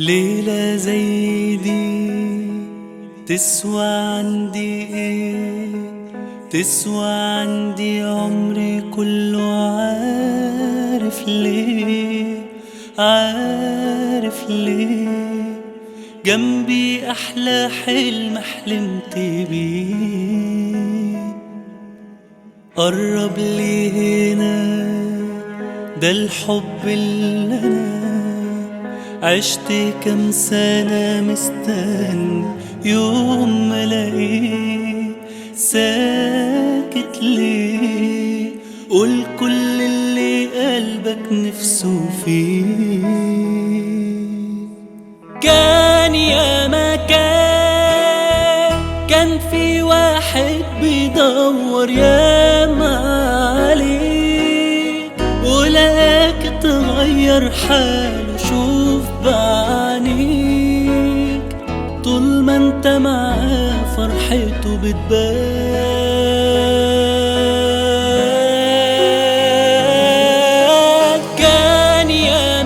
ليلة زي دي تسوى عندي ايه تسوى عندي عمري كله عارف ليه عارف ليه جنبي أحلى حلم حلمت بيه قرب لي هنا ده الحب اللي أنا عشت كم سنة مستني يوم ما الاقيه ساكت ليه قول كل اللي قلبك نفسه فيه كان يا مكان كان في واحد بيدور يا عليك ولقاك تغير حاله شوف بعينيك طول ما انت معاه فرحته بتبان كان يا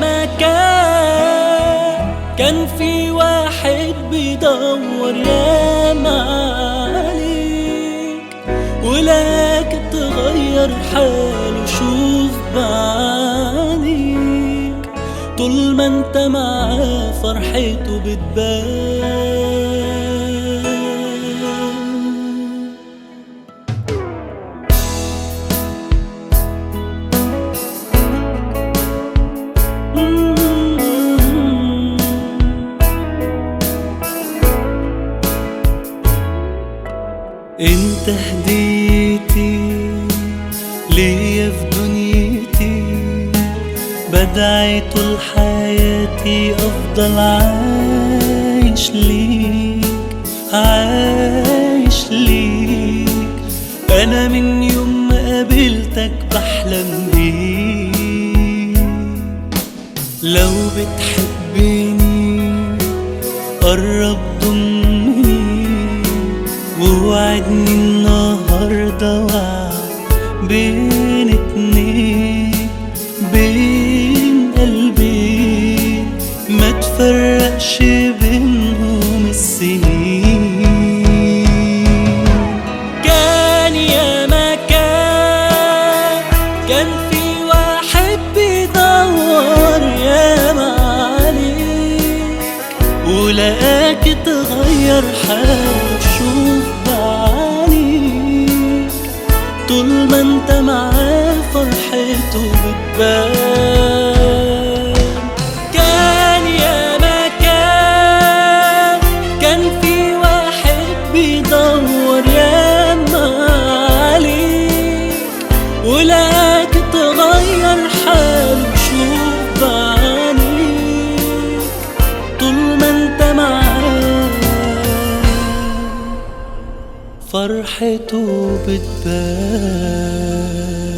مكان كان في واحد بيدور يا عليك ولكن تغير حاله شوف بعينيك طول ما انت معاه فرحته بتبان انت هديتي ليا في دنيتي بدعي طول حياتي افضل عايش ليك عايش ليك انا من يوم ما قابلتك بحلم بيك لو بتحبني قرب ضمني ووعدني النهاردة وعد بين اتنين بين قلبين ما تفرقش بينهم السنين كان يا مكان كان في واحد بيدور يا عليك ولقاك تغير حاله شوف بعينيك طول ما انت معاه فرحته بتبان كان يا مكان كان في واحد بيدور يا عليك ولقاك تغير حاله شوف بعينيك طول ما انت معاه فرحته بتبان